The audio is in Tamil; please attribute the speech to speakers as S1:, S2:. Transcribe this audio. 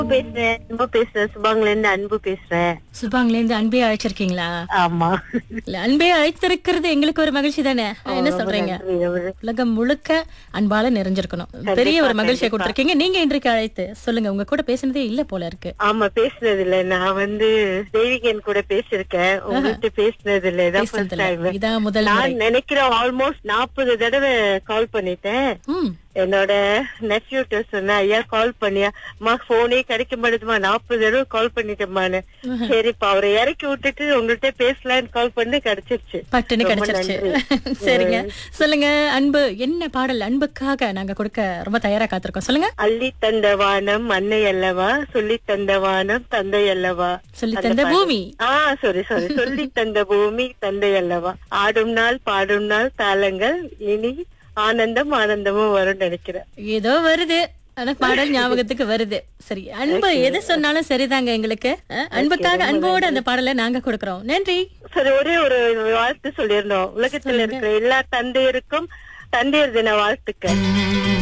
S1: பேசுறேன் அன்பு பேசுறேன் சுபாங்ல இருந்து அன்பு பேசுறேன்
S2: சுபாங்ல இருந்து அன்பே அழைச்சிருக்கீங்களா
S1: ஆமா
S2: இல்ல அன்பே அழைத்திருக்கிறது எங்களுக்கு ஒரு மகிழ்ச்சி தானே என்ன சொல்றீங்க
S1: நன்றி, நன்றி.
S2: உலகம் முழுக்க அன்பால நிறைஞ்சிருக்கணும் பெரிய ஒரு மகிழ்ச்சியை கொடுத்திருக்கீங்க நீங்க இன்றைக்கு அழைத்து சொல்லுங்க உங்க கூட பேசினதே இல்ல போல இருக்கு
S1: ஆமா பேசுனது இல்ல நான் வந்து தேவிகன் கூட பேசிருக்கேன் உங்ககிட்ட பேசுனது இல்ல இதான் first
S2: பேசுனதில்ல.
S1: time.
S2: இதான் முதல் முறை
S1: நான் நினைக்கிறேன் ஆல்மோஸ்ட் நாற்பது தடவை கால் பண்ணிட்டேன்
S2: ம்
S1: என்னோட நெஃப்யூட்ட சொன்ன ஐயா கால் பண்ணியா அம்மா போனே கிடைக்க மாட்டேதுமா நாற்பது தடவை கால் பண்ணிட்டேம்மான்னு சரிப்பா அவரை இறக்கி விட்டுட்டு உங்கள்கிட்ட பேசலான்னு கால் பண்ணி கிடைச்சிருச்சு
S2: பட்டுன்னு
S1: ரொம்ப
S2: கிடைச்சிருச்சு
S1: நன்றி.
S2: சரிங்க சொல்லுங்க அன்பு என்ன பாடல் அன்புக்காக நாங்க கொடுக்க ரொம்ப தயாரா காத்திருக்கோம் சொல்லுங்க
S1: அள்ளி தந்த வானம் அன்னை அல்லவா சொல்லி தந்த வானம் தந்தை அல்லவா
S2: சொல்லி தந்த பூமி
S1: ஆ சாரி சாரி சொல்லி தந்த பூமி தந்தை அல்லவா ஆடும் நாள் பாடும் நாள் தாளங்கள் இனி ஆனந்தம் ஆனந்தமும் வரும்னு நினைக்கிறேன்
S2: ஏதோ வருது ஆனா பாடல் ஞாபகத்துக்கு வருது சரி அன்பு எது சொன்னாலும் சரிதாங்க எங்களுக்கு அஹ், அன்புக்காக அன்போட அந்த பாடலை நாங்க கொடுக்கறோம் நன்றி
S1: சரி ஒரே ஒரு வாழ்த்து சொல்லியிருந்தோம் உலகத்துல இருக்கிற எல்லா தந்தையருக்கும் தந்தையர் தின வாழ்த்துக்கள்